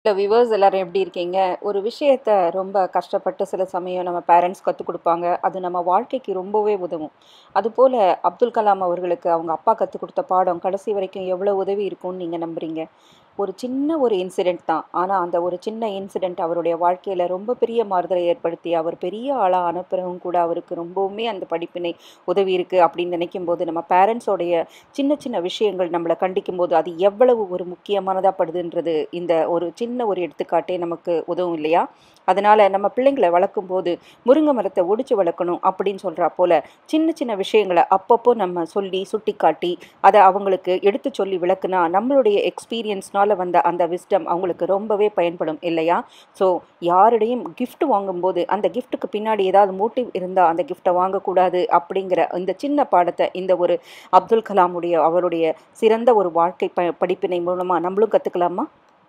hello viewers எல்லாரும் எப்படி இருக்கீங்க ஒரு விஷயத்த ரொம்ப கஷ்டப்பட்டு சில சமயம் நம்ம பேரண்ட்ஸ் கற்றுக் கொடுப்பாங்க அது நம்ம வாழ்க்கைக்கு ரொம்பவே உதவும் அதுபோல் அப்துல் கலாம் அவர்களுக்கு அவங்க அப்பா கற்றுக் கொடுத்த பாடம் கடைசி வரைக்கும் எவ்வளோ உதவி இருக்கும்னு நீங்கள் நம்புறீங்க ஒரு சின்ன ஒரு இன்சிடெண்ட் தான் ஆனால் அந்த ஒரு சின்ன இன்சிடெண்ட் அவருடைய வாழ்க்கையில் ரொம்ப பெரிய மாறுதலை ஏற்படுத்தி அவர் பெரிய ஆளாக அனுப்புறவும் கூட அவருக்கு ரொம்பவுமே அந்த படிப்பினை உதவி இருக்குது அப்படின்னு நினைக்கும் போது நம்ம பேரண்ட்ஸோடைய சின்ன சின்ன விஷயங்கள் நம்மளை கண்டிக்கும் போது அது எவ்வளவு ஒரு முக்கியமானதாக படுதுன்றது இந்த ஒரு சின்ன ஒரு எடுத்துக்காட்டே நமக்கு உதவும் இல்லையா அதனால் நம்ம பிள்ளைங்களை வளர்க்கும் போது முருங்கை மரத்தை ஒடிச்சு வளர்க்கணும் அப்படின்னு சொல்கிறா போல் சின்ன சின்ன விஷயங்களை அப்பப்போ நம்ம சொல்லி சுட்டி காட்டி அதை அவங்களுக்கு எடுத்து சொல்லி விளக்குனா நம்மளுடைய எக்ஸ்பீரியன்ஸ்னால் வந்த அந்த விஸ்டம் அவங்களுக்கு ரொம்பவே பயன்படும் இல்லையா ஸோ யாருடையும் கிஃப்ட் வாங்கும்போது அந்த கிஃப்ட்டுக்கு பின்னாடி ஏதாவது மோட்டிவ் இருந்தால் அந்த கிஃப்ட்டை வாங்கக்கூடாது அப்படிங்கிற இந்த சின்ன பாடத்தை இந்த ஒரு அப்துல் கலாமுடைய அவருடைய சிறந்த ஒரு வாழ்க்கை ப படிப்பினை மூலமாக நம்மளும் கற்றுக்கலாமா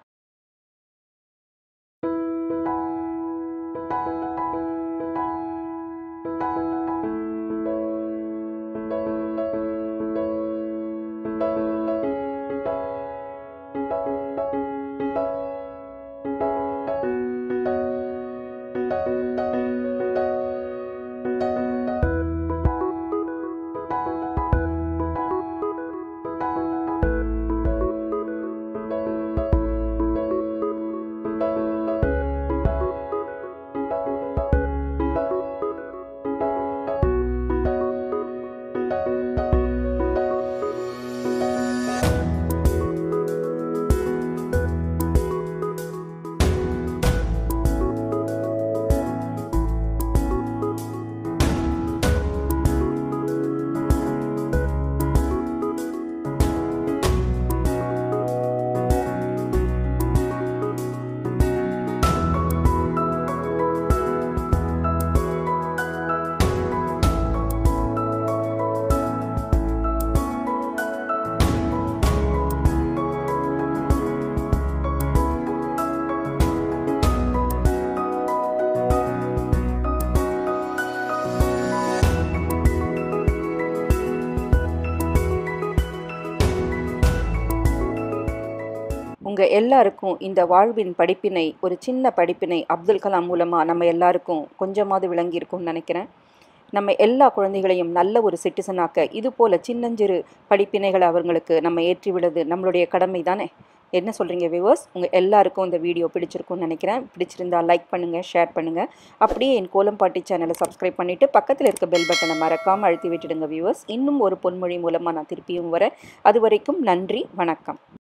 உங்கள் எல்லாருக்கும் இந்த வாழ்வின் படிப்பினை ஒரு சின்ன படிப்பினை அப்துல் கலாம் மூலமாக நம்ம எல்லாருக்கும் கொஞ்சமாவது விளங்கியிருக்கும்னு நினைக்கிறேன் நம்ம எல்லா குழந்தைகளையும் நல்ல ஒரு சிட்டிசனாக்க இது போல் சின்னஞ்சிறு படிப்பினைகளை அவங்களுக்கு நம்ம ஏற்றி விடுறது நம்மளுடைய கடமை தானே என்ன சொல்கிறீங்க வியூவர்ஸ் உங்கள் எல்லாருக்கும் இந்த வீடியோ பிடிச்சிருக்கும்னு நினைக்கிறேன் பிடிச்சிருந்தா லைக் பண்ணுங்கள் ஷேர் பண்ணுங்கள் அப்படியே என் கோலம்பாட்டி சேனலை சப்ஸ்கிரைப் பண்ணிவிட்டு பக்கத்தில் இருக்க பெல் பட்டனை மறக்காமல் அழுத்தி விட்டுடுங்க வியூவர்ஸ் இன்னும் ஒரு பொன்மொழி மூலமாக நான் திருப்பியும் வரேன் அது வரைக்கும் நன்றி வணக்கம்